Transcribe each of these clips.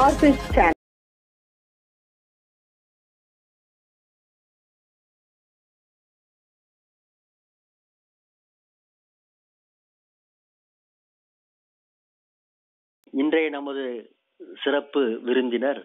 Horses channel. இன்றைய நமது சிறப்பு விருந்தினர்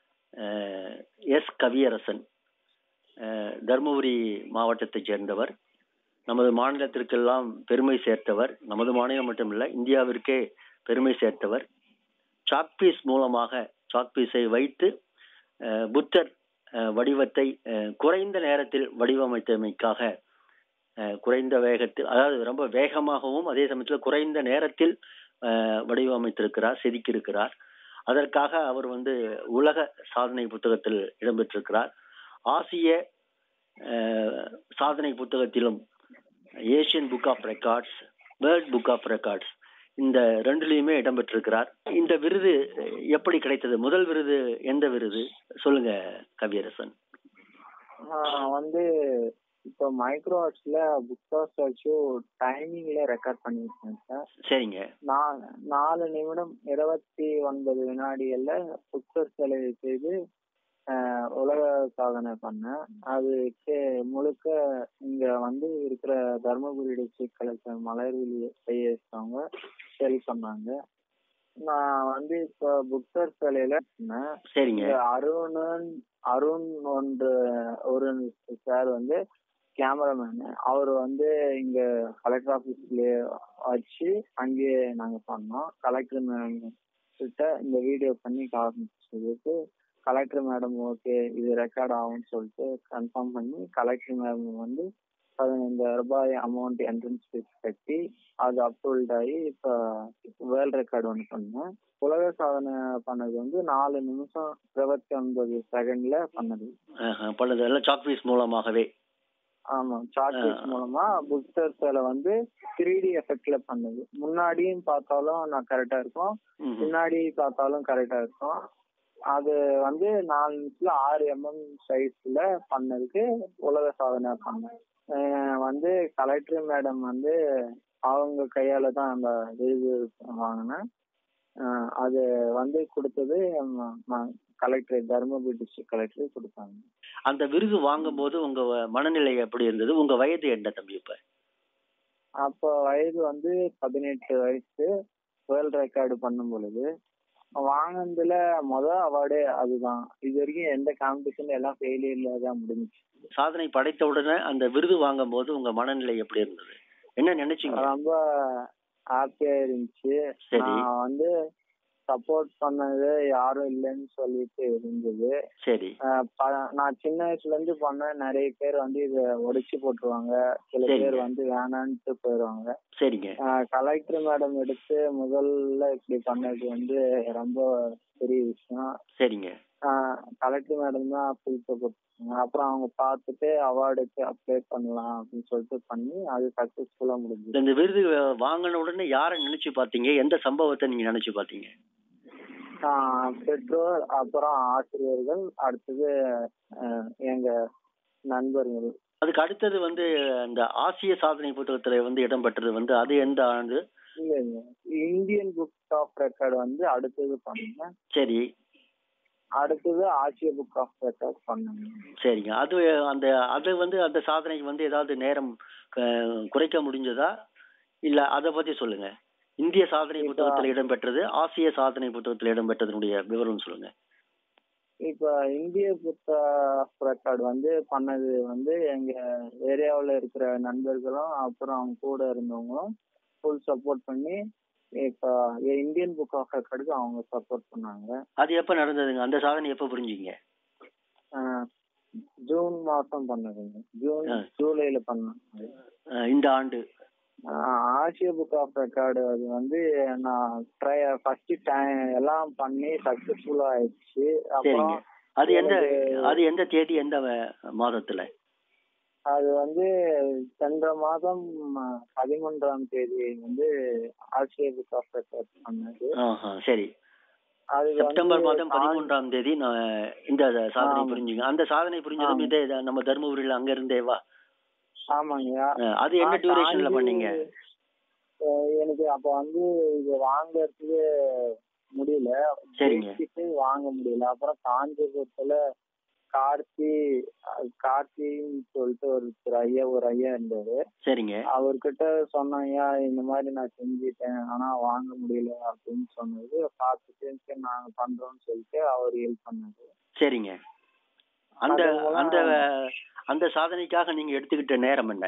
அஹ், எஸ் கவியரசன் அஹ், தருமபுரி மாவட்டத்தைச் சேர்ந்தவர் நமது மாநிலத்திற்கெல்லாம் பெருமை சேர்த்தவர் நமது மாநிலம் மட்டுமில்ல இந்தியாவிற்கே பெருமை சேர்த்தவர் சாக்பீஸ் மூலமாக சாக்பீஸை வைத்து அஹ், புத்தர் அஹ், வடிவத்தை அஹ், குறைந்த நேரத்தில் வடிவமைத்தமைக்காக அஹ், குறைந்த வேகத்தில் அதாவது ரொம்ப வேகமாகவும் அதே சமயத்தில் குறைந்த நேரத்தில் அஹ், வடிவமைத்திருக்கிறார் செதுக்கியிருக்கிறார் அதற்காக அவர் வந்து உலக சாதனை புத்தகத்தில் இடம்பெற்றிருக்கிறார் ஆசிய அஹ், சாதனை புத்தகத்திலும் Asian book of records world book of records இந்த ரெண்டுலயுமே இடம்பெற்றிருக்கிறார் இந்த விருது எப்படி கிடைத்தது முதல் விருது எந்த விருது சொல்லுங்க கவியரசன் நான் வந்து இப்போ மைக்ரோவாட்ஸ்ல புக் வச்சு டைமிங்ல ரெக்கார்ட் பண்ணியிருக்கேன் சார் சரிங்க நான் நாலு நிமிடம் இருபத்தி ஒன்பது வினாடிகள்ல புத்தர் சிலை செய்து ஆஹ், உலக சாதனை பண்ணேன் அது கே- முழுக்க இங்க வந்து இருக்கிற தர்மபுரி டிஸ்ட்ரிக்ட் கலெக்டர் மலர்விழி ஐஏஎஸ்வங்க செல் பண்ணாங்க நான் வந்து இப்போ புத்தர் சிலையில பண்ணேன் சரிங்க இந்த அருணன் அருண் ஒன்று ஒரு சார் வந்து கேமராமேனு அவர் வந்து இங்க கலெக்டர் ஆபீஸ்லயே வச்சு அங்கேயே நாங்க பண்ணோம் கலெக்டர் மேடம் கிட்ட இந்த வீடியோ பண்ணி காமிச்சதுக்கு கலெக்டர் மேடம் ஓகே இது ரெக்கார்ட் ஆகும்னு சொல்லிட்டு கன்ஃபார்ம் பண்ணி கலெக்டர் மேடம் வந்து பதினைந்தாயிரம் ரூபாய் அமௌண்ட் என்ட்ரன்ஸ் ஃபீஸ் கட்டி அது அப்ரூவல்ட் ஆகி இப்போ வேர்ல்ட் ரெக்கார்டு ஒன்று பண்ணேன் உலக சாதனை பண்ணது வந்து நாலு நிமிஷம் இருபத்தி ஒன்பது செகண்ட்ல பண்ணது ஆஹா, பண்ணது எல்லாம் சாக்பீஸ் மூலமாகவே ஆமா சார்ஜஸ் ஆ. மூலமா புக்டர் சிலை வந்து த்ரீ டி எஃபெக்ட்ல பண்ணது முன்னாடியும் பார்த்தாலும் நான் கரெக்டா இருக்கும் ம்ஹும். பின்னாடி பார்த்தாலும் கரெக்டா இருக்கும் அது வந்து நாலு நிமிஷத்துல ஆறு எம்எம் சைஸ்ல பண்ணதுக்கு உலக சாதனை பண்ணேன் அஹ் வந்து கலெக்டர் மேடம் வந்து அவங்க கையால தான் அந்த விருது வாங்கினேன் அஹ் அது வந்து கொடுத்தது கலெக்டர் தருமபுரி டிஸ்ட்ரிக்ட் கலெக்டர் கொடுத்தாங்க அந்த விருது வாங்கும் போது உங்க வ- மனநிலை எப்படி இருந்தது உங்க வயது என்ன தம்பி இப்ப அப்போ வயது வந்து பதினெட்டு வயசு வேர்ல்ட் ரெக்கார்டு பண்ணும் பொழுது வாங்கினதுல மொதல் அவார்டே அதுதான் இது வரைக்கும் எந்த காம்படிஷன் எல்லாம் ஃபெயிலியர்ல தான் முடிஞ்சுச்சு சாதனை படைத்த உடனே அந்த விருது வாங்கும் போது உங்க மனநிலை எப்படி இருந்தது என்ன நினைச்சீங்க ரொம்ப ஹாப்பியா இருந்துச்சு சரி. நான் வந்து சப்போர்ட் பண்ணது யாரும் இல்லைன்னு சொல்லிட்டு இருந்தது சரி அஹ் ப- நான் சின்ன வயசுல இருந்து பண்ண நிறைய பேர் வந்து இத உடைச்சு போட்டுருவாங்க சில சரிங்க. பேர் வந்து வேணான்ட்டு போயிடுவாங்க சரிங்க கலெக்டர் மேடம் எடுத்து முதல்ல இப்படி பண்ணது வந்து ரொம்ப பெரிய விஷயம் சரிங்க கலெக்டர் மேடம் தான் ஃபுல் சப்போர்ட் அப்புறம் அவங்க பார்த்துட்டு அவார்டுக்கு அப்ளை பண்ணலாம் அப்படின்னு சொல்லிட்டு பண்ணி அது சக்சஸ்ஃபுல்லா முடிஞ்சது இந்த விருது வாங்கின உடனே யாரை நினைச்சு பாத்தீங்க எந்த சம்பவத்தை நீங்க நினைச்சு பாத்தீங்க ஆஹ் பெற்றோர் அப்புறம் ஆசிரியர்கள் அடுத்தது அஹ், எங்க நண்பர்கள் அதுக்கு அடுத்தது வந்து அந்த ஆசிய சாதனை புத்தகத்துல வந்து இடம்பெற்றது வந்து அது எந்த ஆண்டு இல்ல இல்ல இந்தியன் புக் ஆஃப் ரெக்கார்டு வந்து அடுத்தது பண்ணேன் சரி அடுத்தது ஆசிய புக் ஆஃப் ரெக்கார்ட் பண்ணேன் சரிங்க அது அந்த அது வந்து அந்த சாதனைக்கு வந்து ஏதாவது நேரம் அஹ், குறைக்க முடிஞ்சதா இல்ல அதை பத்தி சொல்லுங்க இந்திய சாதனை இப்ப- புத்தகத்துல இடம்பெற்றது ஆசிய சாதனை புத்தகத்துல இடம்பெற்றதனுடைய விவரம் சொல்லுங்க இப்ப இந்திய புத்த ரெக்கார்டு வந்து பண்ணது வந்து எங்க ஏரியாவுல இருக்கிற நண்பர்களும் அப்புறம் அவங்க கூட இருந்தவங்களும் ஃபுல் சப்போர்ட் பண்ணி இப்ப இந்தியன் புக் ஆஃப் ரெக்கார்டுக்கு அவங்க சப்போர்ட் பண்ணாங்க அது எப்ப நடந்ததுங்க அந்த சாதனை எப்ப புரிஞ்சுங்க ஆஹ் ஜூன் மாசம் பண்ணதுங்க ஜூன் ஆ. ஜூலைல பண்ணாங்க அஹ், இந்த ஆண்டு ஆஹ் ஆசிய புக் ஆஃப் ரெக்கார்டு அது வந்து நான் ட்ரை ஃபர்ஸ்ட் டைம் எல்லாம் பண்ணி சக்சஸ்ஃபுல்லா ஆயிடுச்சு அப்புறம் சரிங்க அது எந்த எனக்கு- அது எந்த தேதி எந்த வ- மாதத்துல அது வந்து சென்ற மாதம் அஹ், பதிமூன்றாம் தேதி வந்து ஆசிய புக் ஆஃப் ரெக்கார்ட் பண்ணது ஆஹா, சரி அது வந்து செப்டம்பர் மாதம் தான்- பதிமூன்றாம் தேதி நான் இந்த சாதனை ஆமா. புரிஞ்சுங்க அந்த சாதனை புரிஞ்சதும் ஆமா. இதே தான் நம்ம தருமபுரியில அங்க இருந்தே வா ஆமாங்கய்யா அஹ், அது என்ன ஆ, டியூரேஷன்ல தாண்டி, பண்ணீங்க அஹ், எனக்கு அப்ப வந்து இது வாங்கறதுக்கு முடியல சரிங்க பேசிட்டு வாங்க முடியல அப்புறம் காஞ்சிபுரத்துல கார்த்தி அஹ் கார்த்தின்னு சொல்லிட்டு ஒரு ஐயா ஒரு ஐயா இருந்தாரு சரிங்க அவர்கிட்ட சொன்னேன் ஐயா இந்த மாதிரி நான் செஞ்சுட்டேன் ஆனா வாங்க முடியல அப்படின்னு சொன்னது பார்த்துட்டு சரி நாங்க பண்றோம்னு சொல்லிட்டு அவர் ஹெல்ப் பண்ணாரு சரிங்க அந்த அது மூலம் அந்த அந்த சாதனைக்காக நீங்க எடுத்துக்கிட்ட நேரம் என்ன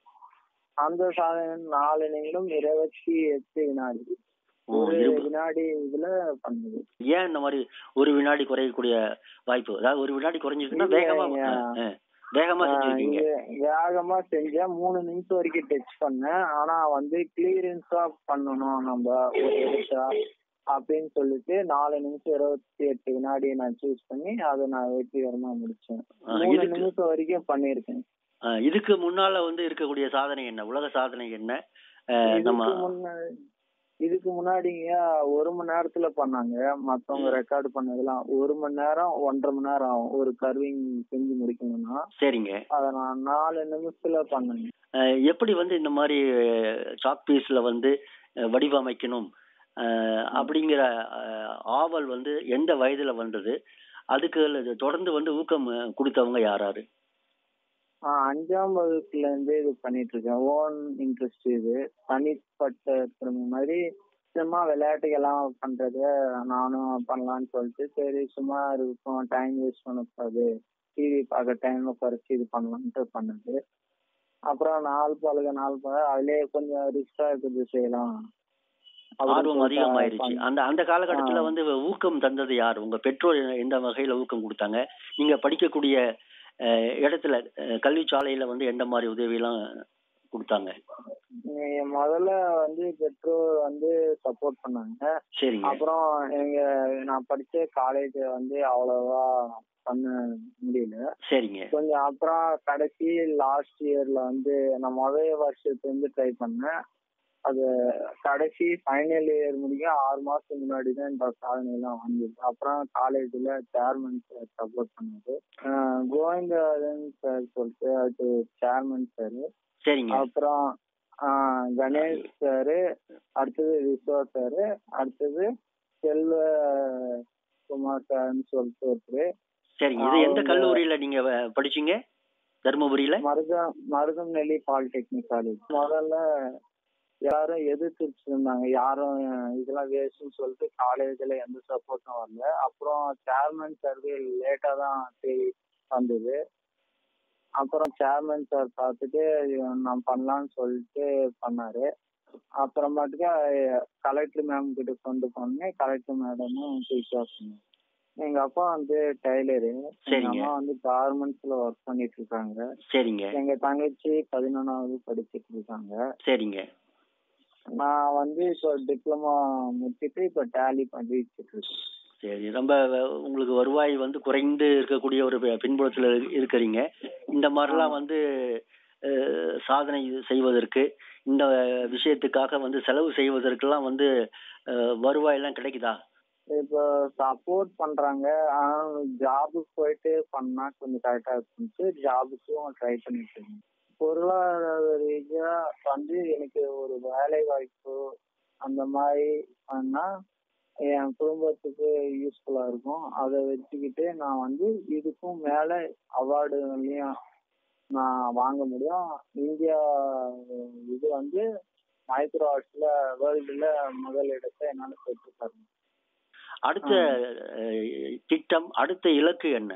அந்த சாதனை நாலு நிமிடம் இருபத்தி எட்டு வினாடி ஓ, ஒரு இருபது. வினாடி இதுல பண்ணுது ஏன் இந்த மாதிரி ஒரு வினாடி குறையக்கூடிய வாய்ப்பு அதாவது ஒரு வினாடி குறைஞ்சிருக்குன்னா இல்ல, வேகமா ஐயா. ஆ, ஆ, வேகமா ஆஹ் செஞ்சிருக்கீங்க இது வேகமா செஞ்சேன் மூணு நிமிஷம் வரைக்கும் டச் பண்ணேன் ஆனா வந்து கிளியரன்ஸா பண்ணணும் நம்ம ஒரு இடத்தா அப்படின்னு சொல்லிட்டு நாலு நிமிஷம் இருபத்தி எட்டு வினாடி நான் சூஸ் பண்ணி அதை நான் வெற்றிகரமா முடிச்சேன் ஆ, மூணு இதுக்கு நிமிஷம் வரைக்கும் பண்ணிருக்கேன் ஆ, இதுக்கு முன்னால வந்து இருக்கக்கூடிய சாதனை என்ன உலக சாதனை என்ன ஆ, நம்ம இதுக்கு முன்னாடி இதுக்கு முன்னாடிங்க ஒரு மணி நேரத்துல பண்ணாங்க மத்தவங்க ம். ரெக்கார்டு பண்ணதெல்லாம் ஒரு மணி நேரம் ஒன்றரை மணி நேரம் ஆகும் ஒரு கர்விங் செஞ்சு முடிக்கணும்னா சரிங்க அதை நான் நாலு நிமிஷத்துல பண்ணேங்க ஆ, எப்படி வந்து இந்த மாதிரி சாக் பீஸ்ல வந்து அஹ், வடிவமைக்கணும் அஹ், அப்படிங்கிற அஹ், ஆவல் வந்து எந்த வயதுல வந்தது அதுக்கு தொடர்ந்து வந்து ஊக்கம் அஹ், கொடுத்தவங்க யாராரு ஆஹ் அஞ்சாம் வகுப்புல இருந்து இது பண்ணிட்டு இருக்கேன் ஓன் இன்ட்ரெஸ்ட் இது தனிப்பட்ட திறமை மாதிரி சும்மா விளையாட்டுக்கெல்லாம் பண்றது நானும் பண்ணலாம்னு சொல்லிட்டு சரி சும்மா இருக்கும் டைம் வேஸ்ட் பண்ணக்கூடாது டிவி பார்க்க டைம் குறைச்சி இது பண்ணலாம்ட்டு பண்ணது அப்புறம் நாள் பழக நாள் பழக அதுலயே கொஞ்சம் ரிஸ்கா இருக்குது செய்யலாம் அப்படின்னு ஆர்வம் சொல்லிட்டு அதிகமாயிருச்சு பண்ண- அந்த அந்த காலகட்டத்துல ஆ. வந்து ஊக்கம் தந்தது யார் உங்க பெற்றோர் எந்த வகையில ஊக்கம் கொடுத்தாங்க நீங்க படிக்கக்கூடிய அஹ், இடத்துல அஹ், கல்வி சாலையில வந்து எந்த மாதிரி உதவி எல்லாம் கொடுத்தாங்க நீங்க முதல்ல வந்து பெற்றோர் வந்து சப்போர்ட் பண்ணாங்க சரிங்க அப்புறம் எங்க நான் படிச்ச காலேஜ் வந்து அவ்வளவா பண்ண முடியல சரிங்க கொஞ்சம் அப்புறம் கடைசி லாஸ்ட் இயர்ல வந்து நான் முதல் வருஷத்துல இருந்து ட்ரை பண்ணேன் அது கடைசி ஃபைனல் இயர் முடிக்க ஆறு மாசத்துக்கு முன்னாடி தான் இந்த சாதனை எல்லாம் வந்தது அப்புறம் காலேஜ்ல சேர்மன் சார் சப்போர்ட் பண்ணாரு ஆஹ் கோவிந்தராஜன் சார் சொல்லிட்டு அது சேர்மன் சார் சரிங்க அப்புறம் ஆஹ் கணேஷ் சாரு அடுத்தது விஸ்வா சாரு அடுத்தது செல்வ குமார் சார்னு சொல்லிட்டு ஒருத்தர் சரிங்க இது எந்த அவங்க- கல்லூரியில நீங்க அஹ், படிச்சீங்க தருமபுரியில மருதம் மருதம்நெல்லி பாலிடெக்னிக் காலேஜ் முதல்ல யாரும் எதிர்த்து இருந்தாங்க யாரும் இதெல்லாம் வேஸ்ட்னு சொல்லிட்டு காலேஜ்ல எந்த சப்போர்ட்டும் வரல அப்புறம் சேர்மன் சர்வே லேட்டா தான் தேடி வந்தது அப்புறம் சேர்மன் சார் பார்த்துட்டு நான் பண்ணலாம்னு சொல்லிட்டு பண்ணாரு அப்புறமாட்டுக்கு கலெக்டர் மேம் கிட்ட கொண்டு போனேன் கலெக்டர் மேடமும் டீச்சர் சொன்னாங்க எங்க அப்பா வந்து டைலரு எங்க சரிங்க. அம்மா வந்து கார்மெண்ட்ஸ்ல ஒர்க் பண்ணிட்டு இருக்காங்க சரிங்க எங்க தங்கச்சி பதினொன்னாவது படிச்சிட்டு இருக்காங்க சரிங்க நான் வந்து இப்போ டிப்ளமா முடிச்சிட்டு இப்போ டேலி பண்ணிட்டு இருக்கேன் சரி ரொம்ப வ- உங்களுக்கு வருவாய் வந்து குறைந்து இருக்கக்கூடிய ஒரு பி- பின்புலத்துல இரு- இருக்கிறீங்க இந்த மாதிரிலாம் வந்து அஹ், சாதனை செய்வதற்கு இந்த விஷயத்துக்காக வந்து செலவு செய்வதற்கெல்லாம் வந்து அஹ், வருவாய் எல்லாம் கிடைக்குதா இப்போ சப்போர்ட் பண்றாங்க ஆனா ஜாபுக்கு போயிட்டு பண்ணா கொஞ்சம் கரெக்டா இருந்துச்சு ஜாபுக்கும் ட்ரை பண்ணிட்டு இருக்கேன் பொருளாதார ரீதியா வந்து எனக்கு ஒரு வேலை வாய்ப்பு அந்த மாதிரி பண்ணா என் குடும்பத்துக்கு யூஸ்ஃபுல்லா இருக்கும் அதை வச்சுக்கிட்டு நான் வந்து இதுக்கும் மேல அவார்டுகளையும் நான் வாங்க முடியும் இந்தியா இது வந்து மைக்ரோ ஆர்ட்ஸ்ல வேர்ல்டுல முதல் இடத்தை என்னால பெற்று தரணும் அடுத்த அஹ், திட்டம் அடுத்த இலக்கு என்ன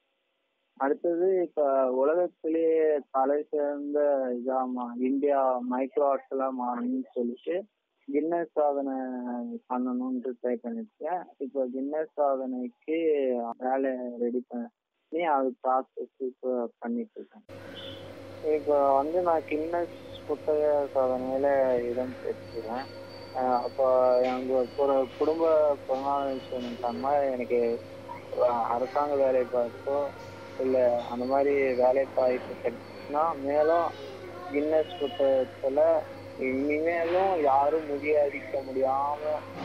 அடுத்தது இப்ப உலகத்திலேயே தலை சிறந்த இதாமா இந்தியா மைக்ரோ ஆர்ட்ஸ்ல மாறணும்னு சொல்லிட்டு கின்னஸ் சாதனை பண்ணணும்னு ட்ரை பண்ணிருக்கேன் இப்போ கின்னஸ் சாதனைக்கு வேலை ரெடி பண்ணி அது ப்ராசஸ் இப்போ பண்ணிட்டு இருக்கேன் இப்போ வந்து நான் கின்னஸ் புத்தக சாதனையில இடம் பெற்றுக்கிறேன் அஹ் அப்போ எங்க ஒரு குடும்ப பொருளாதார எனக்கு அஹ் அரசாங்க வேலை பார்த்தோ இல்ல அந்த மாதிரி வேலை வாய்ப்பு கிடைச்சுன்னா மேலும் கின்னஸ் புத்தகத்துல இனிமேலும் யாரும் முறியடிக்க முடியாம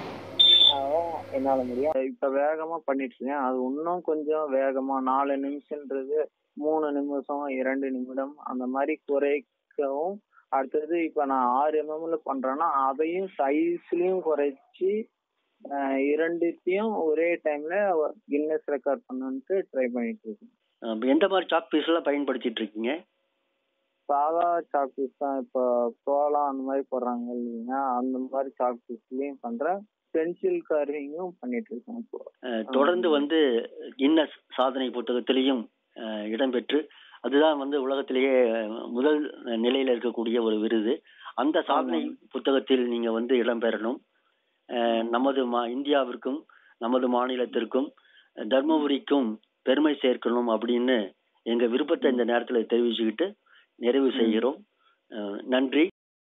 ஆவும் என்னால முடியும் இப்ப வேகமா பண்ணிட்டு இருக்கேன் அது இன்னும் கொஞ்சம் வேகமா நாலு நிமிஷம்ன்றது மூணு நிமிஷம் இரண்டு நிமிடம் அந்த மாதிரி குறைக்கவும் அடுத்தது இப்ப நான் ஆறு எம்எம்ல பண்றேன்னா அதையும் சைஸ்லயும் குறைச்சி அஹ் இரண்டுத்தையும் ஒரே டைம்ல கின்னஸ் ரெக்கார்ட் பண்ணணும்ட்டு ட்ரை பண்ணிட்டு இருக்கேன் அஹ் எந்த மாதிரி சாக் பீஸ் எல்லாம் பயன்படுத்திட்டு இருக்கீங்க சாதா சாக் பீஸ் தான் இப்போ சோளம் அந்த மாதிரி போடுறாங்க இல்லைங்களா அந்த மாதிரி சாக் பீஸ்லயும் பண்றேன் பென்சில் கார்விங்கும் பண்ணிட்டு இருக்கேன் இப்போ அஹ் தொடர்ந்து வந்து கின்னஸ் சாதனை புத்தகத்திலையும் அஹ் இடம்பெற்று அதுதான் வந்து உலகத்திலேயே முதல் நிலையில இருக்கக்கூடிய ஒரு விருது அந்த சாதனை புத்தகத்தில் நீங்க வந்து இடம்பெறணும் அஹ் நமது மா- இந்தியாவிற்கும் நமது மாநிலத்திற்கும் தர்மபுரிக்கும் பெருமை சேர்க்கணும் அப்படின்னு எங்க விருப்பத்தை இந்த நேரத்துல தெரிவிச்சுக்கிட்டு நிறைவு செய்கிறோம் அஹ் நன்றி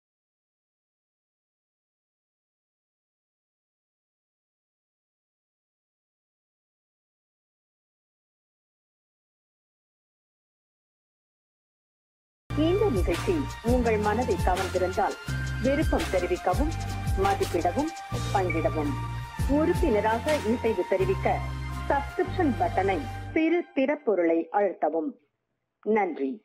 இந்த நிகழ்ச்சி உங்கள் மனதை கவர்ந்திருந்தால் விருப்பம் தெரிவிக்கவும் மதிப்பிடவும் பங்கிடவும் உறுப்பினராக இசைவு தெரிவிக்க சப்ஸ்கிரிப்ஷன் பட்டனை சிறு திறப்பொருளை அழுத்தவும் நன்றி